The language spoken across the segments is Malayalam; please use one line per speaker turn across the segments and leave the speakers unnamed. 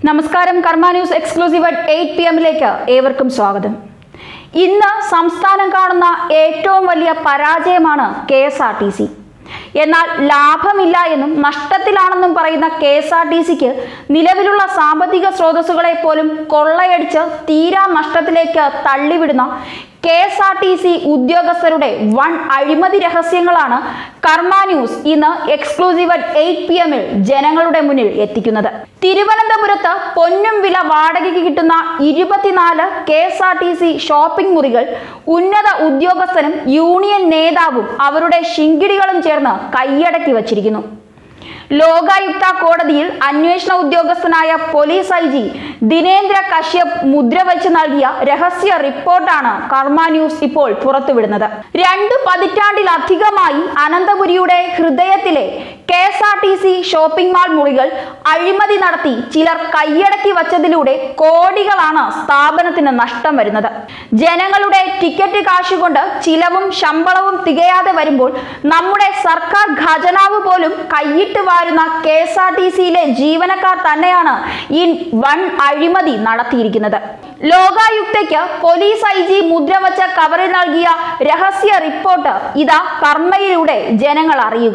നമസ്കാരം Karma news exclusive at eight P എമ്മിലേക്ക് ഏവർക്കും സ്വാഗതം ഇന്ന് സംസ്ഥാനം കാണുന്ന ഏറ്റവും വലിയ പരാജയമാണ് K S R T C എന്നാൽ ലാഭമില്ല എന്നും നഷ്ടത്തിലാണെന്നും പറയുന്ന കെ എസ് ആർ ടി സിക്ക് നിലവിലുള്ള സാമ്പത്തിക സ്രോതസ്സുകളെ പോലും കൊള്ളയടിച്ച് തീരാ നഷ്ടത്തിലേക്ക് തള്ളിവിടുന്ന K S R T C ഉദ്യോഗസ്ഥരുടെ വൺ അഴിമതി രഹസ്യങ്ങളാണ് കർമ്മ ന്യൂസ് ഇന്ന് എക്സ്ക്ലൂസീവ് അറ്റ് എയ്റ്റ് പി എമ്മിൽ ജനങ്ങളുടെ മുന്നിൽ എത്തിക്കുന്നത് തിരുവനന്തപുരത്ത് പൊന്നും വില വാടകയ്ക്ക് കിട്ടുന്ന ഇരുപത്തിനാല് K S R T C shopping മുറികൾ ഉന്നത ഉദ്യോഗസ്ഥനും യൂണിയൻ നേതാവും അവരുടെ ശിങ്കിടികളും ചേർന്ന് കൈയടക്കി വച്ചിരിക്കുന്നു ലോകായുക്ത കോടതിയിൽ അന്വേഷണ ഉദ്യോഗസ്ഥനായ police I G Dinendra Kashyap മുദ്രവച്ച് നൽകിയ രഹസ്യ റിപ്പോർട്ടാണ് കർമ്മ ന്യൂസ് ഇപ്പോൾ പുറത്തുവിടുന്നത് രണ്ടു പതിറ്റാണ്ടിലധികമായി അനന്തപുരിയുടെ ഹൃദയത്തിലെ K S R T C shopping mall മുറികൾ അഴിമതി നടത്തി ചിലർ കൈയടക്കി വച്ചതിലൂടെ കോടികളാണ് സ്ഥാപനത്തിന് നഷ്ടം വരുന്നത് ജനങ്ങളുടെ ടിക്കറ്റ് കാശുകൊണ്ട് ചിലവും ശമ്പളവും തികയാതെ വരുമ്പോൾ നമ്മുടെ സർക്കാർ ഖജനാവ് പോലും കൈയിട്ട് വാരുന്ന കെ എസ് ആർ ടി സിയിലെ ജീവനക്കാർ തന്നെയാണ് ഈ വൺ അഴിമതി നടത്തിയിരിക്കുന്നത് ലോകായുക്തയ്ക്ക് പോലീസ് ഐ ജി മുദ്രവച്ച കവറിൽ നൽകിയ രഹസ്യ റിപ്പോർട്ട് ഇതാ കർമ്മയിലൂടെ ജനങ്ങൾ അറിയുക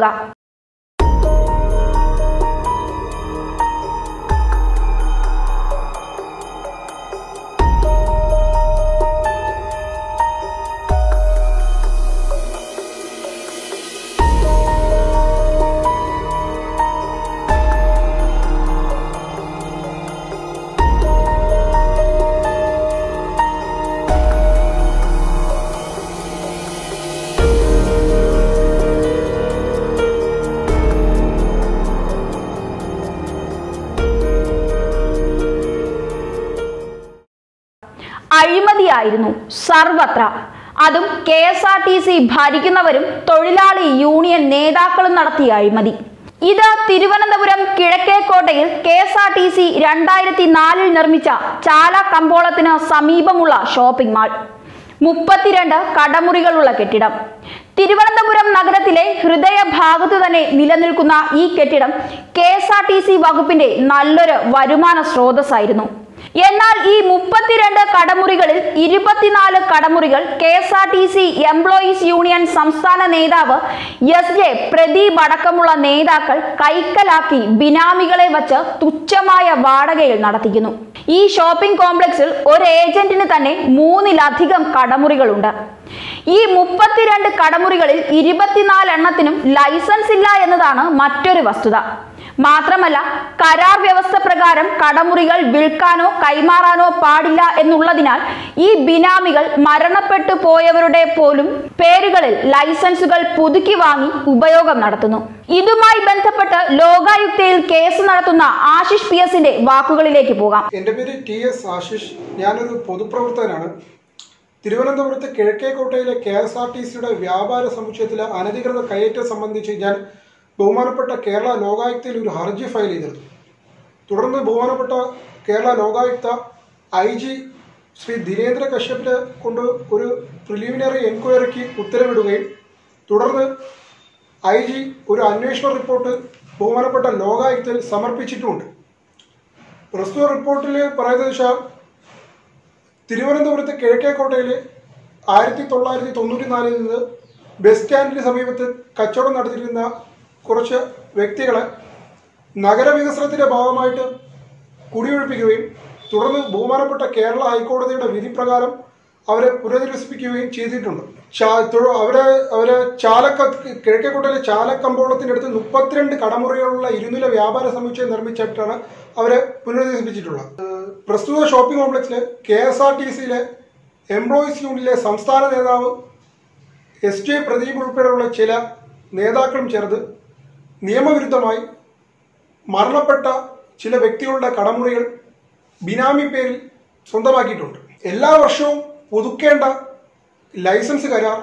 അഴിമതിയായിരുന്നു സർവത്ര അതും K S R T C ഭരിക്കുന്നവരും തൊഴിലാളി യൂണിയൻ നേതാക്കളും നടത്തിയ അഴിമതി ഇത് തിരുവനന്തപുരം കിഴക്കേക്കോട്ടയിൽ K S R T C രണ്ടായിരത്തി നാലിൽ നിർമ്മിച്ച ചാല കമ്പോളത്തിന് സമീപമുള്ള ഷോപ്പിംഗ് മാൾ മുപ്പത്തിരണ്ട് കടമുറികളുള്ള കെട്ടിടം തിരുവനന്തപുരം നഗരത്തിലെ ഹൃദയഭാഗത്ത് തന്നെ നിലനിൽക്കുന്ന ഈ കെട്ടിടം K S R T C വകുപ്പിന്റെ നല്ലൊരു വരുമാന സ്രോതസ്സായിരുന്നു എന്നാൽ ഈ മുപ്പത്തിരണ്ട് കടമുറികളിൽ ഇരുപത്തിനാല് കടമുറികൾ K S R T C employees union സംസ്ഥാന നേതാവ് എസ് ജെ പ്രദീപ് അടക്കമുള്ള നേതാക്കൾ കൈക്കലാക്കി ബിനാമികളെ വച്ച് തുച്ഛമായ വാടകയിൽ നടത്തിക്കുന്നു ഈ ഷോപ്പിംഗ് കോംപ്ലക്സിൽ ഒരു ഏജന്റിന് തന്നെ മൂന്നിലധികം കടമുറികളുണ്ട് ഈ മുപ്പത്തിരണ്ട് കടമുറികളിൽ ഇരുപത്തിനാല് എണ്ണത്തിനും ലൈസൻസ് ഇല്ല എന്നതാണ് മറ്റൊരു വസ്തുത മാത്രമല്ല കരാർ വ്യവസ്ഥ പ്രകാരം കടമുറികൾ വിൽക്കാനോ കൈമാറാനോ പാടില്ല എന്നുള്ളതിനാൽ ഈ ബിനാമികൾ മരണപ്പെട്ടു പോയവരുടെ പോലും പേരുകളിൽ ലൈസൻസുകൾ പുതുക്കി വാങ്ങി ഉപയോഗം നടത്തുന്നു ഇതുമായി ബന്ധപ്പെട്ട് ലോകായുക്തയിൽ കേസ് നടത്തുന്ന ആശിഷ് പി എസിന്റെ വാക്കുകളിലേക്ക് പോകാം
എൻ്റെ പേര് ടി എസ് ആശിഷ് ഞാനൊരു പൊതുപ്രവർത്തകനാണ് തിരുവനന്തപുരത്ത് കിഴക്കേക്കോട്ടയിലെ കെ എസ് ആർ ടി സിയുടെ വ്യാപാര സമുച്ചയത്തിലെ അനധികൃത കയറ്റം സംബന്ധിച്ച് ഞാൻ ബഹുമാനപ്പെട്ട കേരള ലോകായുക്തയിൽ ഒരു ഹർജി ഫയൽ ചെയ്തിരുന്നു തുടർന്ന് ബഹുമാനപ്പെട്ട കേരള ലോകായുക്ത ഐ ജി ശ്രീ ദിനേന്ദ്ര കശ്യപിനെ കൊണ്ട് ഒരു പ്രിലിമിനറി എൻക്വയറിക്ക് ഉത്തരവിടുകയും തുടർന്ന് ഐ ജി ഒരു അന്വേഷണ റിപ്പോർട്ട് ബഹുമാനപ്പെട്ട ലോകായുക്തയിൽ സമർപ്പിച്ചിട്ടുമുണ്ട് പ്രസ്തുത റിപ്പോർട്ടിൽ പറയുന്നത് വെച്ചാൽ തിരുവനന്തപുരത്ത് കിഴക്കേക്കോട്ടയിൽ ആയിരത്തി തൊള്ളായിരത്തി തൊണ്ണൂറ്റി നാലിൽ നിന്ന് ബസ് സ്റ്റാൻഡിന് സമീപത്ത് കച്ചവടം നടത്തിയിരുന്ന കുറച്ച് വ്യക്തികളെ നഗരവികസനത്തിന്റെ ഭാഗമായിട്ട് കുടിയൊഴിപ്പിക്കുകയും തുടർന്ന് ബഹുമാനപ്പെട്ട കേരള ഹൈക്കോടതിയുടെ വിധി പ്രകാരം അവരെ പുനരധിവസിപ്പിക്കുകയും ചെയ്തിട്ടുണ്ട് ചാ- തു- അവരെ അവരെ ചാലക്ക കിഴക്കേക്കോട്ടയിലെ ചാലക്കമ്പോളത്തിനടുത്ത് മുപ്പത്തിരണ്ട് കടമുറികളുള്ള ഇരുനില വ്യാപാര സമുച്ചയം നിർമ്മിച്ചിട്ടാണ് അവരെ പുനരധിവസിപ്പിച്ചിട്ടുള്ളത് ഏഹ് പ്രസ്തുത ഷോപ്പിംഗ് കോംപ്ലക്സിലെ കെ എസ് ആർ ടി സിയിലെ എംപ്ലോയീസ് യൂണിയനിലെ സംസ്ഥാന നേതാവ് എസ് ജെ പ്രദീപ് ഉൾപ്പെടെയുള്ള ചില നേതാക്കളും ചേർന്ന് നിയമവിരുദ്ധമായി മരണപ്പെട്ട ചില വ്യക്തികളുടെ കടമുറികൾ ബിനാമി പേരിൽ സ്വന്തമാക്കിയിട്ടുണ്ട് എല്ലാ വർഷവും പുതുക്കേണ്ട ലൈസൻസ് കരാർ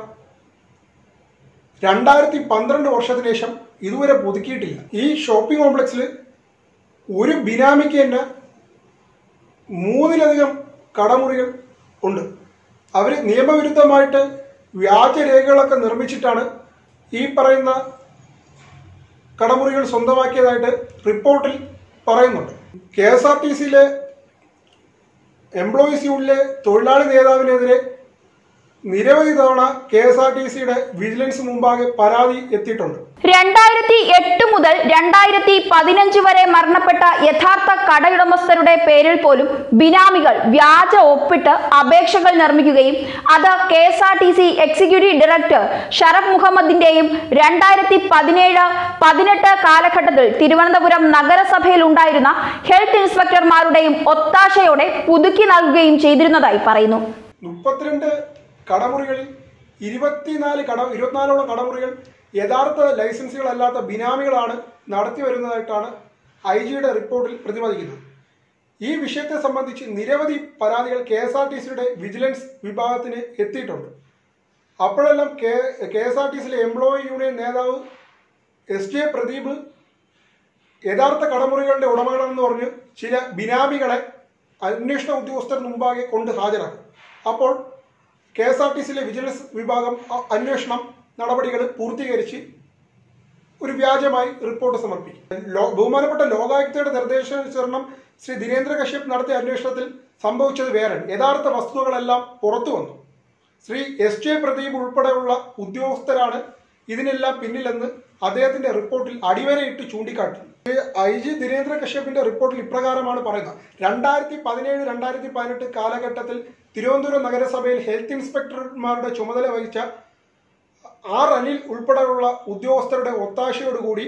രണ്ടായിരത്തി പന്ത്രണ്ട് വർഷത്തിന് ശേഷം ഇതുവരെ പുതുക്കിയിട്ടില്ല ഈ ഷോപ്പിംഗ് കോംപ്ലക്സിൽ ഒരു ബിനാമിക്ക് തന്നെ മൂന്നിലധികം കടമുറികൾ ഉണ്ട് അവർ നിയമവിരുദ്ധമായിട്ട് വ്യാജരേഖകളൊക്കെ നിർമ്മിച്ചിട്ടാണ് ഈ പറയുന്ന കടമുറികൾ സ്വന്തമാക്കിയതായിട്ട് റിപ്പോർട്ടിൽ പറയുന്നുണ്ട് കെ എസ് ആർ ടി സിയിലെ എംപ്ലോയീസ് യൂണിയനിലെ തൊഴിലാളി നേതാവിനെതിരെ നിരവധി തവണ കെ എസ് ആർ ടി സിയുടെ വിജിലൻസ് മുമ്പാകെ പരാതി എത്തിയിട്ടുണ്ട്
രണ്ടായിരത്തി എട്ട് മുതൽ രണ്ടായിരത്തി പതിനഞ്ച് വരെ മരണപ്പെട്ട യഥാർത്ഥ കടയുടമസ്ഥരുടെ പേരിൽ പോലും ബിനാമികൾ വ്യാജ ഒപ്പിട്ട് അപേക്ഷകൾ നിർമ്മിക്കുകയും അത് K S R T C executive director Sharaf മുഹമ്മദിന്റെയും രണ്ടായിരത്തി പതിനേഴ് പതിനെട്ട് കാലഘട്ടത്തിൽ തിരുവനന്തപുരം നഗരസഭയിൽ ഉണ്ടായിരുന്ന ഹെൽത്ത് ഇൻസ്പെക്ടർമാരുടെയും ഒത്താശയോടെ പുതുക്കി നൽകുകയും ചെയ്തിരുന്നതായി പറയുന്നു
മുപ്പത്തിരണ്ട് കടമുറികളിൽ ഇരുപത്തിനാല് കട ഇരുപത്തിനാലോളം കടമുറികൾ യഥാർത്ഥ ലൈസൻസുകളല്ലാത്ത ബിനാമികളാണ് നടത്തി വരുന്നതായിട്ടാണ് ഐ ജിയുടെ റിപ്പോർട്ടിൽ പ്രതിപാദിക്കുന്നത് ഈ വിഷയത്തെ സംബന്ധിച്ച് നിരവധി പരാതികൾ കെ എസ് ആർ ടി സിയുടെ വിജിലൻസ് വിഭാഗത്തിന് എത്തിയിട്ടുണ്ട് അപ്പോഴെല്ലാം K K S R T സിയിലെ എംപ്ലോയി യൂണിയൻ നേതാവ് എസ് ജെ പ്രദീപ് യഥാർത്ഥ കടമുറികളുടെ ഉടമകളെന്ന് പറഞ്ഞ് ചില ബിനാമികളെ അന്വേഷണ ഉദ്യോഗസ്ഥർ മുമ്പാകെ കൊണ്ട് ഹാജരാക്കും അപ്പോൾ കെ എസ് ആർ ടി സിയിലെ വിജിലൻസ് വിഭാഗം അ- അന്വേഷണം നടപടികൾ പൂർത്തീകരിച്ച് ഒരു വ്യാജമായി റിപ്പോർട്ട് സമർപ്പിക്കും ലോ- ബഹുമാനപ്പെട്ട ലോകായുക്തയുടെ നിർദ്ദേശാനുസരണം ശ്രീ ദിനേന്ദ്ര കശ്യപ് നടത്തിയ അന്വേഷണത്തിൽ സംഭവിച്ചത് വേറെ യഥാർത്ഥ വസ്തുതകളെല്ലാം പുറത്തു വന്നു ശ്രീ എസ് ജെ പ്രദീപ് ഉൾപ്പെടെയുള്ള ഉദ്യോഗസ്ഥരാണ് ഇതിനെല്ലാം പിന്നിലെന്ന് അദ്ദേഹത്തിന്റെ റിപ്പോർട്ടിൽ അടിവരയിട്ട് ചൂണ്ടിക്കാട്ടി ഐ ജി ദിനേന്ദ്ര കശ്യപിന്റെ റിപ്പോർട്ടിൽ ഇപ്രകാരമാണ് പറയുന്നത് രണ്ടായിരത്തി പതിനേഴ് രണ്ടായിരത്തി പതിനെട്ട് കാലഘട്ടത്തിൽ തിരുവനന്തപുരം നഗരസഭയിൽ ഹെൽത്ത് ഇൻസ്പെക്ടർമാരുടെ ചുമതല വഹിച്ച ആർ അനിൽ ഉൾപ്പെടെയുള്ള ഉദ്യോഗസ്ഥരുടെ ഒത്താശയോടുകൂടി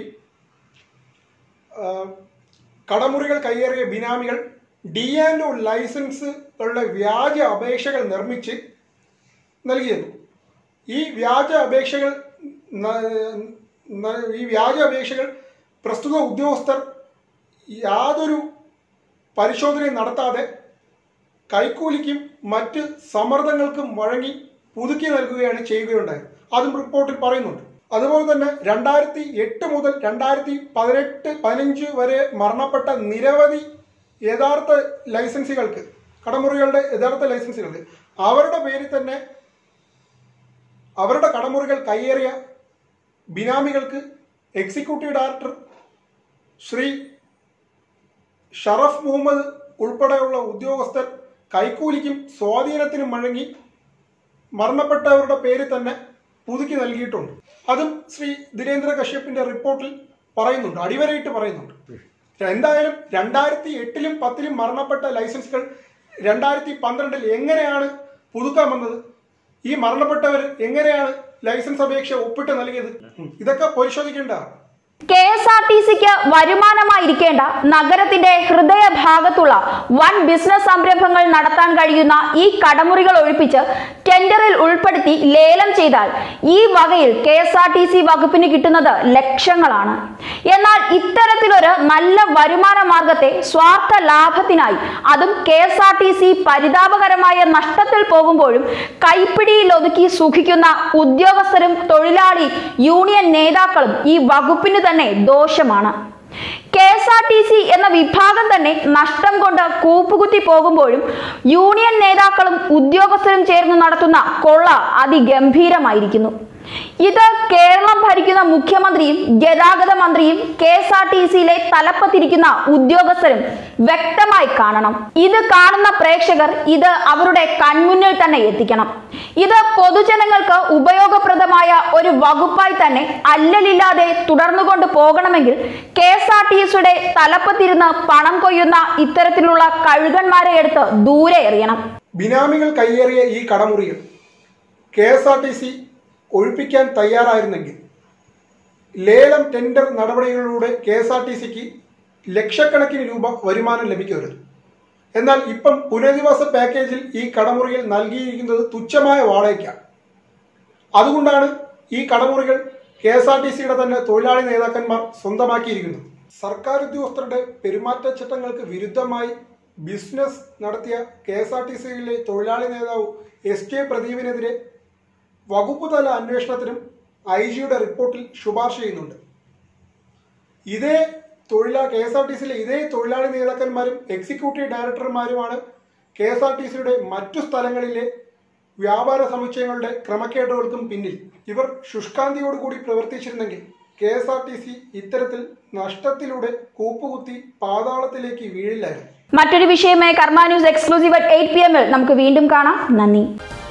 ആ, കടമുറികൾ കയ്യേറിയ ബിനാമികൾ ഡി ആൻഡ് ഒ ലൈസൻസുകളുടെ വ്യാജ അപേക്ഷകൾ നിർമ്മിച്ച് നൽകിയിരുന്നു ഈ വ്യാജ അപേക്ഷകൾ ന- ന- ഈ വ്യാജ അപേക്ഷകൾ പ്രസ്തുത ഉദ്യോഗസ്ഥർ യാതൊരു പരിശോധനയും നടത്താതെ കൈക്കൂലിക്കും മറ്റ് സമ്മർദ്ദങ്ങൾക്കും വഴങ്ങി പുതുക്കി നൽകുകയാണ് ചെയ്യുകയുണ്ടായത് അതും റിപ്പോർട്ടിൽ പറയുന്നുണ്ട് അതുപോലെ തന്നെ രണ്ടായിരത്തി എട്ട് മുതൽ രണ്ടായിരത്തി പതിനെട്ട് പതിനഞ്ച് വരെ മരണപ്പെട്ട നിരവധി യഥാർത്ഥ ലൈസൻസുകൾക്ക് കടമുറികളുടെ യഥാർത്ഥ ലൈസൻസുകൾക്ക് അവരുടെ പേരിൽ തന്നെ അവരുടെ കടമുറികൾ കയ്യേറിയ ബിനാമികൾക്ക് എക്സിക്യൂട്ടീവ് ഡയറക്ടർ ശ്രീ ഷറഫ് മുഹമ്മദ് ഉൾപ്പെടെയുള്ള ഉദ്യോഗസ്ഥർ കൈക്കൂലിക്കും സ്വാധീനത്തിനും വഴങ്ങി മരണപ്പെട്ടവരുടെ പേര് തന്നെ പുതുക്കി നൽകിയിട്ടുണ്ട് അതും ശ്രീ ദിനേന്ദ്ര കശ്യപിന്റെ റിപ്പോർട്ടിൽ പറയുന്നുണ്ട് അടിവരയിട്ട് പറയുന്നുണ്ട് എന്തായാലും രണ്ടായിരത്തി എട്ടിലും പത്തിലും മരണപ്പെട്ട ലൈസൻസുകൾ രണ്ടായിരത്തി പന്ത്രണ്ടിൽ എങ്ങനെയാണ് പുതുക്കാൻ വന്നത് ഈ മരണപ്പെട്ടവർ എങ്ങനെയാണ് ലൈസൻസ് അപേക്ഷ ഒപ്പിട്ട് നൽകിയത് ഇതൊക്കെ പരിശോധിക്കേണ്ടതാണ്
കെ എസ് ആർ ടി സിക്ക് വരുമാനമായിരിക്കേണ്ട നഗരത്തിന്റെ ഹൃദയഭാഗത്തുള്ള വൻ ബിസിനസ് സംരംഭങ്ങൾ നടത്താൻ കഴിയുന്ന ഈ കടമുറികൾ ഒഴിപ്പിച്ച് ടെൻഡറിൽ ഉൾപ്പെടുത്തി ലേലം ചെയ്താൽ ഈ വകയിൽ K S R T C വകുപ്പിന് കിട്ടുന്നത് ലക്ഷങ്ങളാണ് എന്നാൽ ഇത്തരത്തിലൊരു നല്ല വരുമാന മാർഗത്തെ സ്വാർത്ഥ ലാഭത്തിനായി അതും K S R T C പരിതാപകരമായ നഷ്ടത്തിൽ പോകുമ്പോഴും കൈപ്പിടിയിൽ ഒതുക്കി സുഖിക്കുന്ന ഉദ്യോഗസ്ഥരും തൊഴിലാളി യൂണിയൻ നേതാക്കളും ഈ വകുപ്പിന് തന്നെ ദോഷമാണ് K S R T C എന്ന വിഭാഗം തന്നെ നഷ്ടം കൊണ്ട് കൂപ്പുകുത്തി പോകുമ്പോഴും യൂണിയൻ നേതാക്കളും ഉദ്യോഗസ്ഥരും ചേർന്ന് നടത്തുന്ന കൊള്ള അതിഗംഭീരമായിരിക്കുന്നു ഇത് കേരളം ഭരിക്കുന്ന മുഖ്യമന്ത്രിയും ഗതാഗത മന്ത്രിയും കെ എസ് ആർ ടി സിയിലെ തലപ്പത്തിരിക്കുന്ന ഉദ്യോഗസ്ഥരും വ്യക്തമായി കാണണം ഇത് കാണുന്ന പ്രേക്ഷകർ ഇത് അവരുടെ കൺമുന്നിൽ തന്നെ എത്തിക്കണം ഇത് പൊതുജനങ്ങൾക്ക് ഉപയോഗപ്രദമായ ഒരു വകുപ്പായി തന്നെ അല്ലലില്ലാതെ തുടർന്നുകൊണ്ട് പോകണമെങ്കിൽ കെ എസ് ആർ ടി സിയുടെ തലപ്പത്തിരുന്ന് പണം കൊയ്യുന്ന ഇത്തരത്തിലുള്ള കഴുകന്മാരെ എടുത്ത് ദൂരെ എറിയണം
ബിനാമികൾ കയ്യേറിയ ഈ കടമുറികൾ K S R T C ഒഴിപ്പിക്കാൻ തയ്യാറായിരുന്നെങ്കിൽ ലേലം ടെൻഡർ നടപടികളിലൂടെ കെ എസ് ആർ ടി സിക്ക് ലക്ഷക്കണക്കിന് രൂപ വരുമാനം ലഭിക്കുമായിരുന്നു എന്നാൽ ഇപ്പം പുനരധിവാസ പാക്കേജിൽ ഈ കടമുറികൾ നൽകിയിരിക്കുന്നത് തുച്ഛമായ വാടകയ്ക്കാണ് അതുകൊണ്ടാണ് ഈ കടമുറികൾ കെ എസ് ആർ ടി സിയുടെ തന്നെ തൊഴിലാളി നേതാക്കന്മാർ സ്വന്തമാക്കിയിരിക്കുന്നത് സർക്കാർ ഉദ്യോഗസ്ഥരുടെ പെരുമാറ്റച്ചട്ടങ്ങൾക്ക് വിരുദ്ധമായി ബിസിനസ് നടത്തിയ കെ എസ് ആർ ടി സിയിലെ തൊഴിലാളി നേതാവ് എസ് കെ പ്രദീപിനെതിരെ വകുപ്പ് തല അന്വേഷണത്തിനും ഐ ജിയുടെ റിപ്പോർട്ടിൽ ശുപാർശ ചെയ്യുന്നുണ്ട് ഇതേ തൊഴിലാ കെ എസ് ആർ ടി സിയിലെ ഇതേ തൊഴിലാളി നേതാക്കന്മാരും എക്സിക്യൂട്ടീവ് ഡയറക്ടർമാരുമാണ് കെ എസ് ആർ ടി സിയുടെ മറ്റു സ്ഥലങ്ങളിലെ വ്യാപാര സമുച്ചയങ്ങളുടെ ക്രമക്കേടുകൾക്കും പിന്നിൽ ഇവർ ശുഷ്കാന്തിയോടുകൂടി പ്രവർത്തിച്ചിരുന്നെങ്കിൽ K S R T C ഇത്തരത്തിൽ നഷ്ടത്തിലൂടെ കൂപ്പുകുത്തി പാതാളത്തിലേക്ക് വീഴില്ലായിരുന്നു
മറ്റൊരു വിഷയമായി Karma news exclusive at eight P എമ്മിൽ നമുക്ക് വീണ്ടും കാണാം നന്ദി